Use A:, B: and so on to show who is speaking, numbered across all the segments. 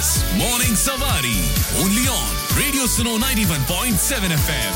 A: is Morning Savari. Only on Radio Suno 91.7 FM.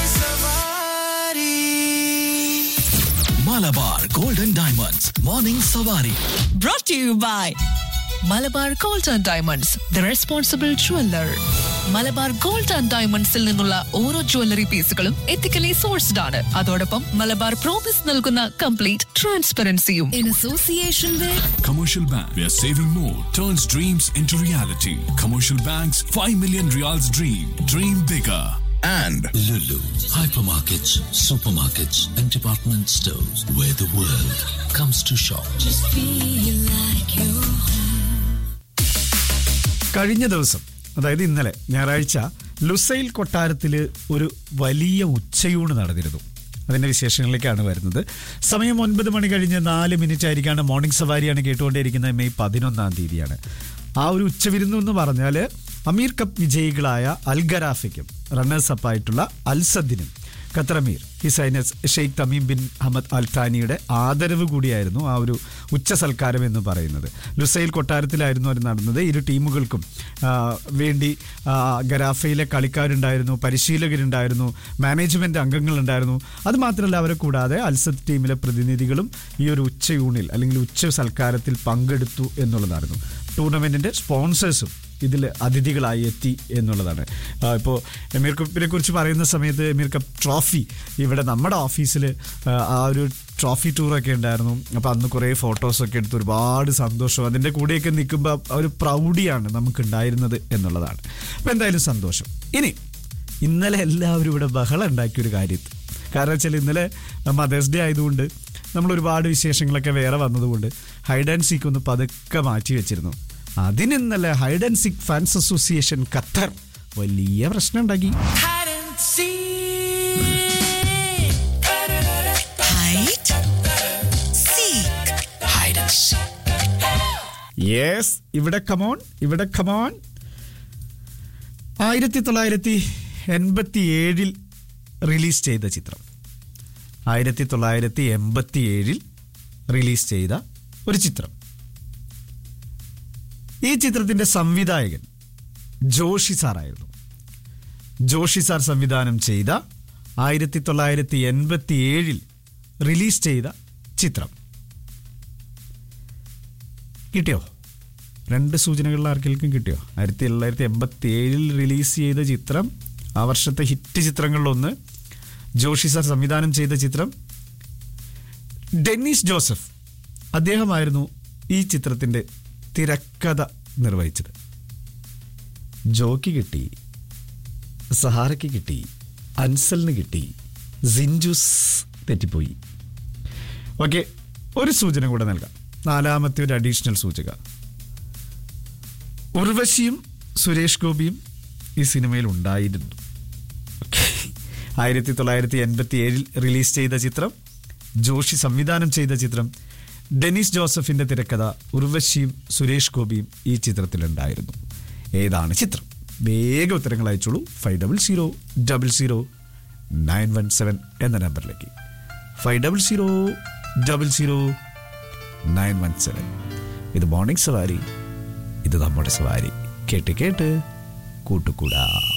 A: Malabar Golden Diamonds. Morning Savari.
B: brought to you by Malabar gold and diamonds the responsible jeweller Malabar gold and ഡയമണ്ട്സിൽ നിന്നുള്ള ഓരോ jewellery പീസുകളും ethically sourced ആണ് അതോടൊപ്പം Malabar promise നൽകുന്ന complete ട്രാൻസ്പെറൻസിയും in association
A: Commercial Bank, where saving more turns dreams into reality. Commercial Bank's 5 million reals dream. Dream bigger.
C: and
D: Lulu, hypermarkets, supermarkets, and department stores where the world comes to shop.
E: കഴിഞ്ഞ ദിവസം അതായത് ഇന്നലെ ഞായറാഴ്ച Lusail കൊട്ടാരത്തിൽ ഒരു വലിയ ഉച്ചയൂണ് നടന്നിരുന്നു അതിന്റെ വിശേഷങ്ങളിലേക്കാണ് വരുന്നത് സമയം ഒൻപത് മണി കഴിഞ്ഞ് നാല് മിനിറ്റ് ആയിരിക്കാണ് മോർണിംഗ് സവാരിയാണ് കേട്ടുകൊണ്ടിരിക്കുന്നത് മെയ് പതിനൊന്നാം തീയതിയാണ് ആ ഒരു ഉച്ചവിരുന്നു എന്ന് പറഞ്ഞാൽ അമീർ കപ്പ് വിജയികളായ അൽഗറാഫയ്ക്കും റണ്ണേഴ്സ് അപ്പായിട്ടുള്ള അൽസദിനും ഖത്തറമീർ his highness Sheikh Tamim bin Ahmad Al താനിയുടെ ആദരവ് കൂടിയായിരുന്നു ആ ഒരു ഉച്ച സൽക്കാരം എന്ന് പറയുന്നത് ലുസൈൽ കൊട്ടാരത്തിലായിരുന്നു അത് നടന്നത് ഇരു ടീമുകൾക്കും ആ, വേണ്ടി ആ, ഗരാഫയിലെ കളിക്കാരുണ്ടായിരുന്നു പരിശീലകരുണ്ടായിരുന്നു മാനേജ്മെന്റ് അംഗങ്ങളുണ്ടായിരുന്നു അത് മാത്രമല്ല അവരെ കൂടാതെ അൽസദ് ടീമിലെ പ്രതിനിധികളും ഈ ഒരു ഉച്ചയൂണിൽ അല്ലെങ്കിൽ ഉച്ച സൽക്കാരത്തിൽ പങ്കെടുത്തു എന്നുള്ളതായിരുന്നു ടൂർണമെന്റിന്റെ സ്പോൺസേഴ്സും ഇതിൽ അതിഥികളായി എത്തി എന്നുള്ളതാണ് ഇപ്പോൾ എമീർ കപ്പിനെ കുറിച്ച് പറയുന്ന സമയത്ത് എമീർ കപ്പ് ട്രോഫി ഇവിടെ നമ്മുടെ ഓഫീസിൽ ആ ഒരു ട്രോഫി ടൂറൊക്കെ ഉണ്ടായിരുന്നു അപ്പോൾ അന്ന് കുറേ ഫോട്ടോസൊക്കെ എടുത്ത് ഒരുപാട് സന്തോഷം അതിൻ്റെ കൂടെയൊക്കെ നിൽക്കുമ്പോൾ ആ ഒരു പ്രൗഢിയാണ് നമുക്ക് ഉണ്ടായിരുന്നത് എന്നുള്ളതാണ് അപ്പോൾ എന്തായാലും സന്തോഷം ഇനി ഇന്നലെ എല്ലാവരും ഇവിടെ ബഹളം ഉണ്ടാക്കിയ ഒരു കാര്യത്തിൽ കാരണം വെച്ചാൽ ഇന്നലെ മദേഴ്സ് ഡേ ആയതുകൊണ്ട് നമ്മൾ ഒരുപാട് വിശേഷങ്ങളൊക്കെ വേറെ വന്നതുകൊണ്ട് ഹൈഡ് ആൻഡ് സീക്ക് ഒന്ന് പതുക്കെ മാറ്റി വെച്ചിരുന്നു അതിന് ഇന്നലെ hide and seek fans association Qatar വലിയ പ്രശ്നം ഉണ്ടാക്കി യെസ് ഇവിടെ കമോൺ ഇവിടെ കമോൺ ആയിരത്തി തൊള്ളായിരത്തി എൺപത്തി ഏഴിൽ റിലീസ് ചെയ്ത ചിത്രം ആയിരത്തി തൊള്ളായിരത്തി എൺപത്തി ഏഴിൽ റിലീസ് ചെയ്ത ഒരു ചിത്രം ഈ ചിത്രത്തിന്റെ സംവിധായകൻ ജോഷി സാറായിരുന്നു ജോഷി സാർ സംവിധാനം ചെയ്ത ആയിരത്തി തൊള്ളായിരത്തി എൺപത്തി ഏഴിൽ റിലീസ് ചെയ്ത ചിത്രം കിട്ടിയോ രണ്ട് സൂചനകളിൽ ആർക്കെങ്കിലും കിട്ടിയോ ആയിരത്തി തൊള്ളായിരത്തി എൺപത്തി ഏഴിൽ റിലീസ് ചെയ്ത ചിത്രം ആ വർഷത്തെ ഹിറ്റ് ചിത്രങ്ങളിലൊന്ന് ജോഷി സാർ സംവിധാനം ചെയ്ത ചിത്രം ഡെന്നിസ് ജോസഫ് അദ്ദേഹമായിരുന്നു ഈ ചിത്രത്തിൻ്റെ തിരക്കഥ നിർവഹിച്ചത് ജോക്ക് കിട്ടി സഹാറയ്ക്ക് കിട്ടി അൻസലിന് കിട്ടി സിഞ്ചുസ് തെറ്റിപ്പോയി ഓക്കെ ഒരു സൂചന കൂടെ നൽകാം നാലാമത്തെ ഒരു അഡീഷണൽ സൂചക ഉർവശിയും സുരേഷ് ഗോപിയും ഈ സിനിമയിൽ ഉണ്ടായിരുന്നു ആയിരത്തി തൊള്ളായിരത്തി എൺപത്തി ഏഴിൽ റിലീസ് ചെയ്ത ചിത്രം ജോഷി സംവിധാനം ചെയ്ത ചിത്രം ഡെനിസ് ജോസഫിന്റെ തിരക്കഥ ഉർവശിയും സുരേഷ് ഗോപിയും ഈ ചിത്രത്തിലുണ്ടായിരുന്നു ഏതാണ് ചിത്രം വേഗ ഉത്തരങ്ങൾ അയച്ചോളൂ five double zero double zero nine one seven എന്ന നമ്പറിലേക്ക് five double zero double zero nine one seven ഇത് മോർണിംഗ് സവാരി ഇത് നമ്മുടെ സവാരി കേട്ട് കേട്ട് കൂട്ടുകൂടാ